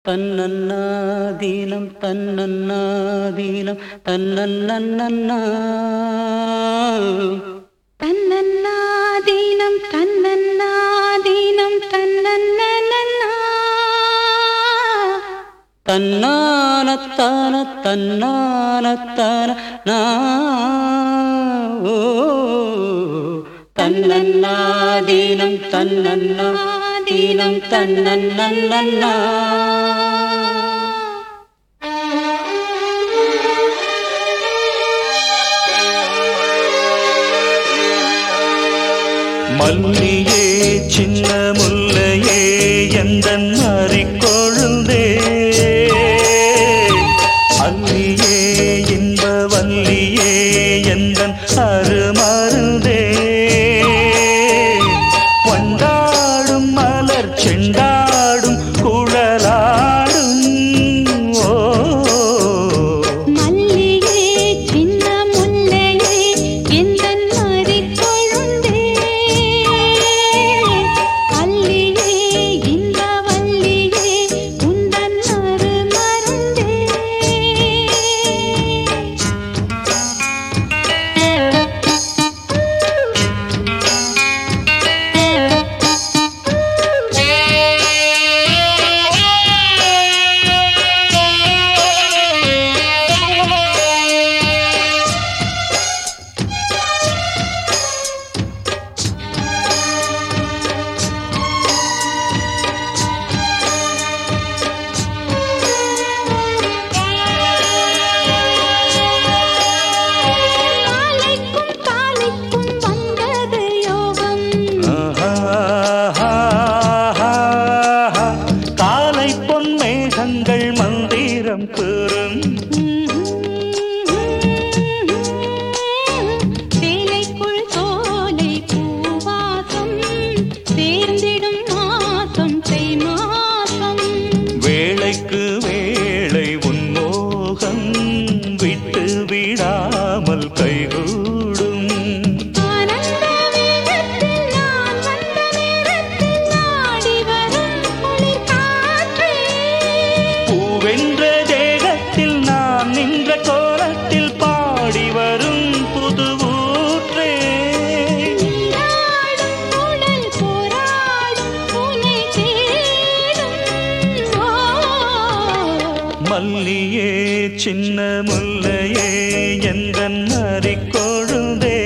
தன்னன்னாதீனம் தன்னன்னாதீனம் தன்னன்னன்னா தன்னன்னாதீனம் தன்னன்னாதீனம் தன்னன்னா தன்னானத்தான தன்னானத்தான நா ஓ தன்னன்னாதீனம் தன்னன்னாதீனம் தன்னன்னன்னா மல்லியே சின்ன முல்லையே எந்த மாறிக்கொழுந்தே அல்லியே இன்ப வல்லியே எந்த அருமருந்தே கொண்டாடும் மலர் செண்டாடும் குழலாடும் ஓ மல்லிகே சின்ன முல்லையே எந்தன் மறிக்கொழுந்தே அல்லியே இந்த வல்லியே உந்தன் அருமருந்தே நாளைக்கும் காலைக்கும் வந்தது யோகம் காலை பொன் மேகங்கள் மந்திரம் கூறும் சேலைக்குள் சோலை பூவாசம் சேர்ந்திடும் மாசம் தை மாசம் வேளைக்கு வேளை உன்மோகம் விட்டு விடாமல் கைகூடும் ஆனந்த வேகத்தில் நான் வந்த நேரத்தில் நாடி வரும் குளிர் காற்றே பூவென்ற தேகத்தில் நான் நின்ற கோலத்தில் பாடி வரும் புது ஊற்றே நீராடும் உடல் போராடும் உனை தேடும் ஓ மல்லியே சின்ன முல்லையே எந்த அறிக்கொழுந்தே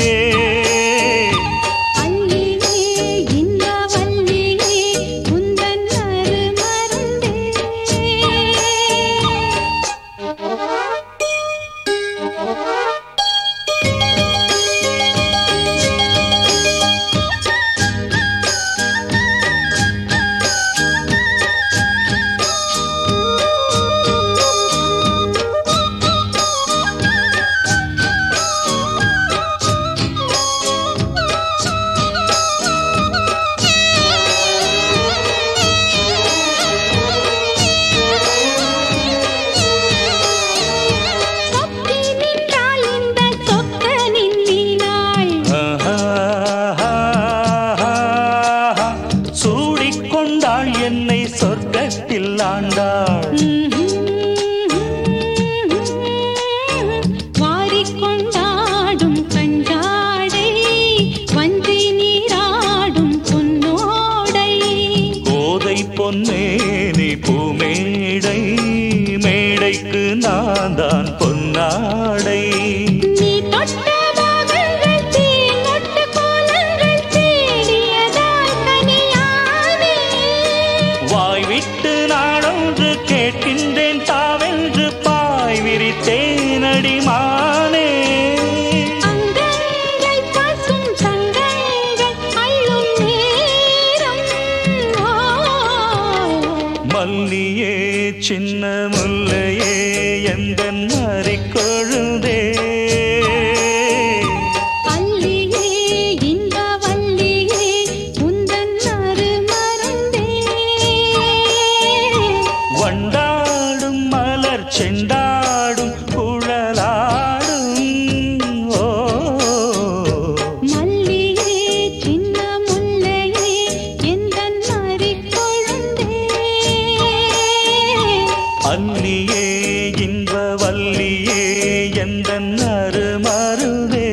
அல்லியே இந்த வல்லியே உந்தன் அருமருந்தே சொக்கி நின்றால் இந்த சொக்கனின் வீணாள் சூடிக்கொண்டாள் என்னை சொர்க்கத்தில் ஆண்டாள் வாரிக்கொண்டாடும் கஞ்சாடை வஞ்சி நீராடும் பொன்னோடை கோதை பொன்னேனி பூமேடை மேடைக்கு நான் தான் பொன்னாடை நீ தொட்ட பாகங்கள் தேன் மொட்டு கோலங்கள் தேடியதால் கனியானே வாய் விட்டு நாடொன்று கேட்கின்றேன் தாவென்று பாய் விரித்தேனடி மானே அங்கங்கள் பசும் தங்கங்கள் அள்ளும் நேரம் ஓ மல்லியே சின்ன முல்லையே எந்த அறிக்கொழுதே அல்லியே இந்த வல்லியே உந்தன் அருமருந்தே வண்டாடும் மலர் செண்டாடும் குழலாடும் ஓ மல்லியே சின்ன முல்லையே எந்தன் மறிக்கொழுந்தே அல்லியே இன்ப வல்லியே எந்த அருமருவே